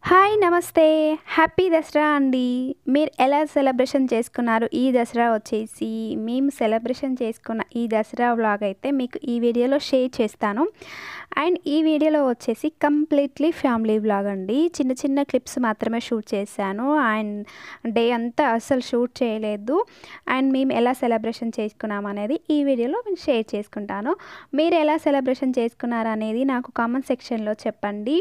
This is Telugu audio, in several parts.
హాయ్ నమస్తే హ్యాపీ దసరా అండి మీరు ఎలా సెలబ్రేషన్ చేసుకున్నారు ఈ దసరా వచ్చేసి మేము సెలబ్రేషన్ చేసుకున్న ఈ దసరా వ్లాగ్ అయితే మీకు ఈ వీడియోలో షేర్ చేస్తాను అండ్ ఈ వీడియోలో వచ్చేసి కంప్లీట్లీ ఫ్యామిలీ వ్లాగ్ అండి చిన్న చిన్న క్లిప్స్ మాత్రమే షూట్ చేశాను అండ్ డే అంతా అస్సలు షూట్ చేయలేదు అండ్ మేము ఎలా సెలబ్రేషన్ చేసుకున్నాం అనేది ఈ వీడియోలో నేను షేర్ చేసుకుంటాను మీరు ఎలా సెలబ్రేషన్ చేసుకున్నారు అనేది నాకు కామెంట్ సెక్షన్లో చెప్పండి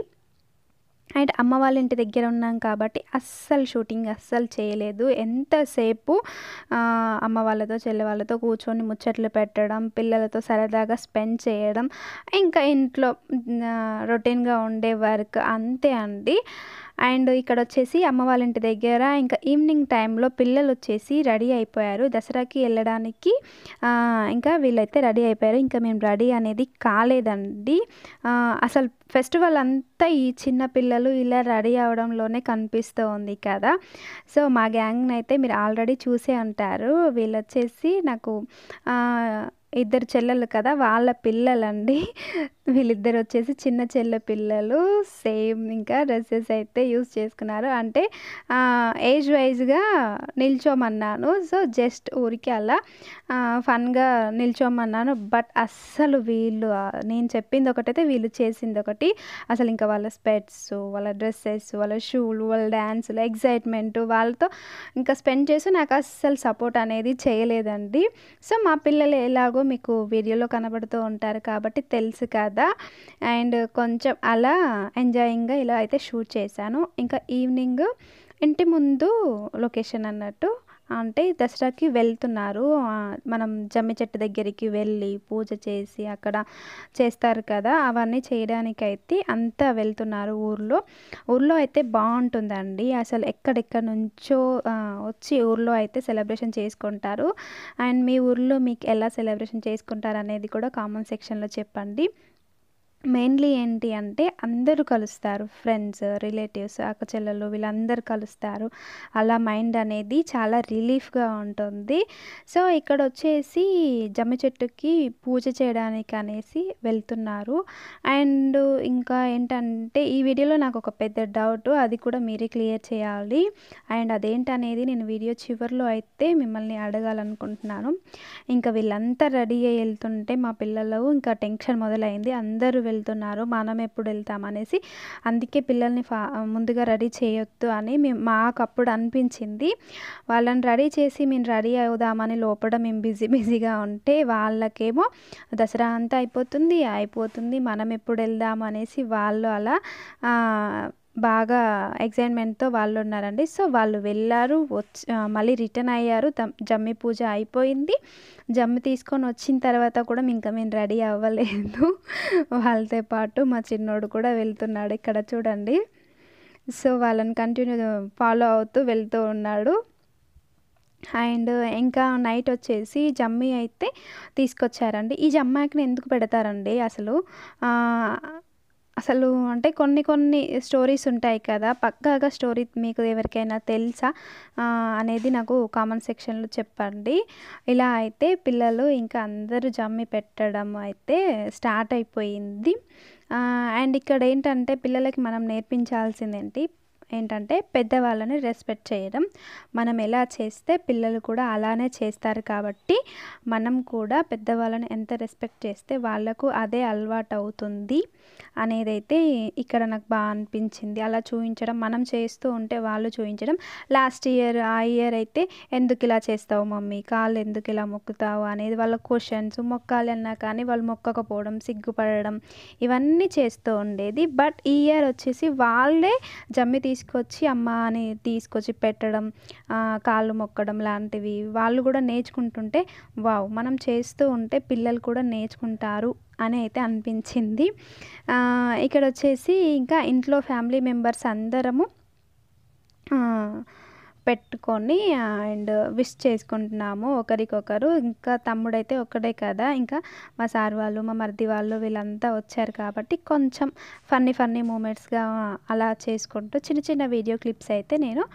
అండ్ అమ్మ వాళ్ళ ఇంటి దగ్గర ఉన్నాం కాబట్టి అస్సలు షూటింగ్ అస్సలు చేయలేదు ఎంతసేపు ఆ, అమ్మ వాళ్ళతో చెల్లె వాళ్ళతో కూర్చొని ముచ్చట్లు పెట్టడం పిల్లలతో సరదాగా స్పెండ్ చేయడం ఇంకా ఇంట్లో రొటీన్గా ఉండే వర్క్ అంతే అండి అండ్ ఇక్కడ వచ్చేసి అమ్మ వాళ్ళ ఇంటి దగ్గర ఇంకా ఈవినింగ్ టైంలో పిల్లలు వచ్చేసి రెడీ అయిపోయారు దసరాకి వెళ్ళడానికి ఆ, ఇంకా వీళ్ళైతే రెడీ అయిపోయారు ఇంకా మేము రెడీ అనేది కాలేదండి ఆ, అసలు ఫెస్టివల్ అంతా ఈ చిన్న పిల్లలు ఇలా రెడీ అవడంలోనే కనిపిస్తూ ఉంది కదా సో మా గ్యాంగ్ని అయితే మీరు ఆల్రెడీ చూసే ఉంటారు వీళ్ళు వచ్చేసి నాకు ఆ, ఇద్దరు చెల్లెలు కదా వాళ్ళ పిల్లలండి వీళ్ళిద్దరు వచ్చేసి చిన్న చెల్లె పిల్లలు సేమ్ ఇంకా డ్రెస్సెస్ అయితే యూస్ చేసుకున్నారు అంటే ఏజ్ వైజ్గా నిల్చోమన్నాను సో జస్ట్ ఊరికి అలా ఫన్గా నిల్చోమన్నాను బట్ అస్సలు వీళ్ళు ఆ, నేను చెప్పింది ఒకటైతే వీళ్ళు చేసింది ఒకటి అసలు ఇంకా వాళ్ళ స్పెట్స్ వాళ్ళ డ్రెస్సెస్ వాళ్ళ షూలు వాళ్ళ డ్యాన్సులు ఎగ్జైట్మెంట్ వాళ్ళతో ఇంకా స్పెండ్ చేసి నాకు అస్సలు సపోర్ట్ అనేది చేయలేదండి సో మా పిల్లలు ఎలాగో మీకు వీడియోలో కనబడుతూ ఉంటారు కాబట్టి తెలుసు కదా అండ్ కొంచెం అలా ఎంజాయింగ్గా ఇలా అయితే షూట్ చేశాను ఇంకా ఈవినింగ్ ఇంటి ముందు లొకేషన్ అన్నట్టు అంటే దసరాకి వెళ్తున్నారు ఆ, మనం జమ్మి చెట్టు దగ్గరికి వెళ్ళి పూజ చేసి అక్కడ చేస్తారు కదా అవన్నీ చేయడానికైతే అంతా వెళ్తున్నారు ఊర్లో ఊర్లో అయితే బాగుంటుందండి అసలు ఎక్కడెక్కడ నుంచో ఆ, వచ్చి ఊర్లో అయితే సెలబ్రేషన్ చేసుకుంటారు అండ్ మీ ఊర్లో మీకు ఎలా సెలబ్రేషన్ చేసుకుంటారు అనేది కూడా కామెంట్ సెక్షన్లో చెప్పండి మెయిన్లీ ఏంటి అంటే అందరూ కలుస్తారు ఫ్రెండ్స్ రిలేటివ్స్ అక్క చెల్లెలు వీళ్ళందరూ కలుస్తారు అలా మైండ్ అనేది చాలా రిలీఫ్గా ఉంటుంది సో ఇక్కడ వచ్చేసి జమ్మి చెట్టుకి పూజ చేయడానికి అనేసి వెళ్తున్నారు అండ్ ఇంకా ఏంటంటే ఈ వీడియోలో నాకు ఒక పెద్ద డౌట్ అది కూడా మీరే క్లియర్ చేయాలి అండ్ అదేంటనేది నేను వీడియో చివరిలో అయితే మిమ్మల్ని అడగాలనుకుంటున్నాను ఇంకా వీళ్ళంతా రెడీ అయ్యి వెళ్తుంటే మా పిల్లలు ఇంకా టెన్షన్ మొదలైంది అందరూ వెళ్తున్నారు మనం ఎప్పుడు వెళ్తాం అనేసి అందుకే పిల్లల్ని ఫా ముందుగా రెడీ చేయొద్దు అని మేము మాకు అప్పుడు అనిపించింది వాళ్ళని రెడీ చేసి మేము రెడీ అవుదామని లోపల మేము బిజీ బిజీగా ఉంటే వాళ్ళకేమో దసరా అంతా అయిపోతుంది అయిపోతుంది మనం ఎప్పుడు వెళ్దాం అనేసి వాళ్ళు అలా ఆ, బాగా ఎగ్జైట్మెంట్తో వాళ్ళు ఉన్నారండి సో వాళ్ళు వెళ్ళారు వచ్చి ఆ, మళ్ళీ రిటర్న్ అయ్యారు దమ్- జమ్మి పూజ అయిపోయింది జమ్మి తీసుకొని వచ్చిన తర్వాత కూడా ఇంకా మేము రెడీ అవ్వలేదు వాళ్ళతో పాటు మా చిన్నోడు కూడా వెళ్తున్నాడు ఇక్కడ చూడండి సో వాళ్ళని కంటిన్యూ ఫాలో అవుతూ వెళ్తూ ఉన్నాడు అండ్ ఇంకా నైట్ వచ్చేసి జమ్మి అయితే తీసుకొచ్చారండి ఈ జమ్మాకిని ఎందుకు పెడతారండి అసలు ఆ, అసలు అంటే కొన్ని కొన్ని స్టోరీస్ ఉంటాయి కదా పక్కాగా స్టోరీ మీకు ఎవరికైనా తెలుసా ఆ, అనేది నాకు కామెంట్ సెక్షన్లో చెప్పండి ఇలా అయితే పిల్లలు ఇంకా అందరూ జమ్మి పెట్టడం అయితే స్టార్ట్ అయిపోయింది అండ్ ఇక్కడ ఏంటంటే పిల్లలకి మనం నేర్పించాల్సింది ఏంటి ఏంటంటే పెద్దవాళ్ళని రెస్పెక్ట్ చేయడం మనం ఎలా చేస్తే పిల్లలు కూడా అలానే చేస్తారు కాబట్టి మనం కూడా పెద్దవాళ్ళని ఎంత రెస్పెక్ట్ చేస్తే వాళ్ళకు అదే అలవాటు అవుతుంది అనేదైతే ఇక్కడ నాకు బాగా అనిపించింది అలా చూపించడం మనం చేస్తూ ఉంటే వాళ్ళు చూపించడం లాస్ట్ ఇయర్ ఆ ఇయర్ అయితే ఎందుకు ఇలా చేస్తావు మమ్మీ కాళ్ళు ఎందుకు ఇలా మొక్కుతావు అనేది వాళ్ళ క్వశ్చన్స్ మొక్కాలి అన్నా కానీ వాళ్ళు మొక్కకపోవడం సిగ్గుపడడం ఇవన్నీ చేస్తూ ఉండేది బట్ ఈ ఇయర్ వచ్చేసి వాళ్ళే జమ్మి తీసుకొచ్చి అమ్మ అని తీసుకొచ్చి పెట్టడం ఆ, కాళ్ళు మొక్కడం లాంటివి వాళ్ళు కూడా నేర్చుకుంటుంటే వావ్ మనం చేస్తూ ఉంటే పిల్లలు కూడా నేర్చుకుంటారు అని అయితే అనిపించింది ఆ, ఇక్కడ వచ్చేసి ఇంకా ఇంట్లో ఫ్యామిలీ మెంబర్స్ అందరము ఆ, పెట్టుకొని అండ్ విష్ చేసుకుంటున్నాము ఒకరికొకరు ఇంకా తమ్ముడైతే ఒక్కడే కదా ఇంకా మా సార్ వాళ్ళు మా మరిది వాళ్ళు వీళ్ళంతా వచ్చారు కాబట్టి కొంచెం ఫన్నీ ఫన్నీ మూమెంట్స్గా అలా చేసుకుంటూ చిన్న చిన్న వీడియో క్లిప్స్ అయితే నేను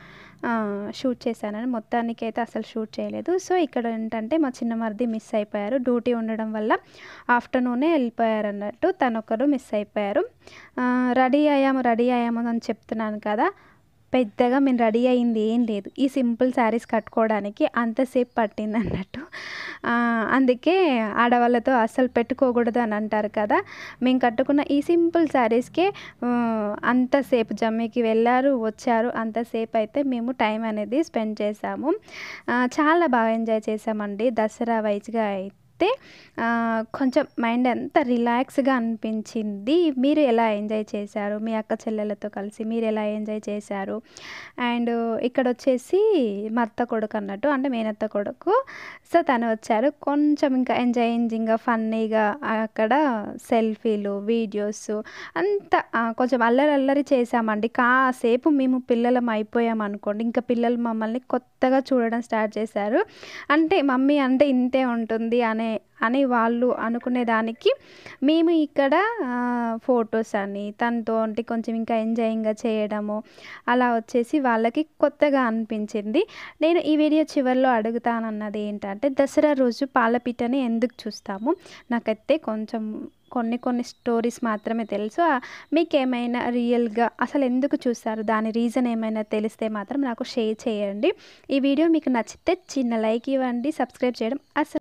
షూట్ చేశానని మొత్తానికి అయితే అసలు షూట్ చేయలేదు సో ఇక్కడ ఏంటంటే మా చిన్న మరిది మిస్ అయిపోయారు డ్యూటీ ఉండడం వల్ల ఆఫ్టర్నూనే వెళ్ళిపోయారు అన్నట్టు తనొకరు మిస్ అయిపోయారు రెడీ అయ్యాము రెడీ అయ్యాము అని చెప్తున్నాను కదా పెద్దగా మేము రెడీ అయింది ఏం లేదు ఈ సింపుల్ శారీస్ కట్టుకోవడానికి అంతసేపు పట్టింది అన్నట్టు అందుకే ఆడవాళ్ళతో అస్సలు పెట్టుకోకూడదు అని అంటారు కదా మేము కట్టుకున్న ఈ సింపుల్ శారీస్కే అంతసేపు జమ్మికి వెళ్ళారు వచ్చారు అంతసేపు అయితే మేము టైం అనేది స్పెండ్ చేసాము చాలా బాగా ఎంజాయ్ చేసామండి దసరా వైజ్గా అయితే అయితే కొంచెం మైండ్ ఎంత రిలాక్స్గా అనిపించింది మీరు ఎలా ఎంజాయ్ చేశారు మీ అక్క చెల్లెలతో కలిసి మీరు ఎలా ఎంజాయ్ చేశారు అండ్ ఇక్కడ వచ్చేసి మా అత్త కొడుకు అన్నట్టు అంటే మేనత్త కొడుకు సో తను వచ్చారు కొంచెం ఇంకా ఎంజాయింజింగ్గా ఫన్నీగా అక్కడ సెల్ఫీలు వీడియోస్ అంత కొంచెం అల్లరి అల్లరి చేసామండి కాసేపు మేము పిల్లలం అయిపోయాం అనుకోండి ఇంకా పిల్లలు మమ్మల్ని కొత్తగా చూడడం స్టార్ట్ చేశారు అంటే మమ్మీ అంటే ఇంతే ఉంటుంది అనే అని వాళ్ళు అనుకునే దానికి మేము ఇక్కడ ఫొటోస్ అని తనతో కొంచెం ఇంకా ఎంజాయింగ్గా చేయడము అలా వచ్చేసి వాళ్ళకి కొత్తగా అనిపించింది నేను ఈ వీడియో చివరిలో అడుగుతానన్నది ఏంటంటే దసరా రోజు పాలపిట్టని ఎందుకు చూస్తాము నాకైతే కొంచెం కొన్ని కొన్ని స్టోరీస్ మాత్రమే తెలుసు మీకు ఏమైనా రియల్గా అసలు ఎందుకు చూస్తారు దాని రీజన్ ఏమైనా తెలిస్తే మాత్రం నాకు షేర్ చేయండి ఈ వీడియో మీకు నచ్చితే చిన్న లైక్ ఇవ్వండి సబ్స్క్రైబ్ చేయడం అసలు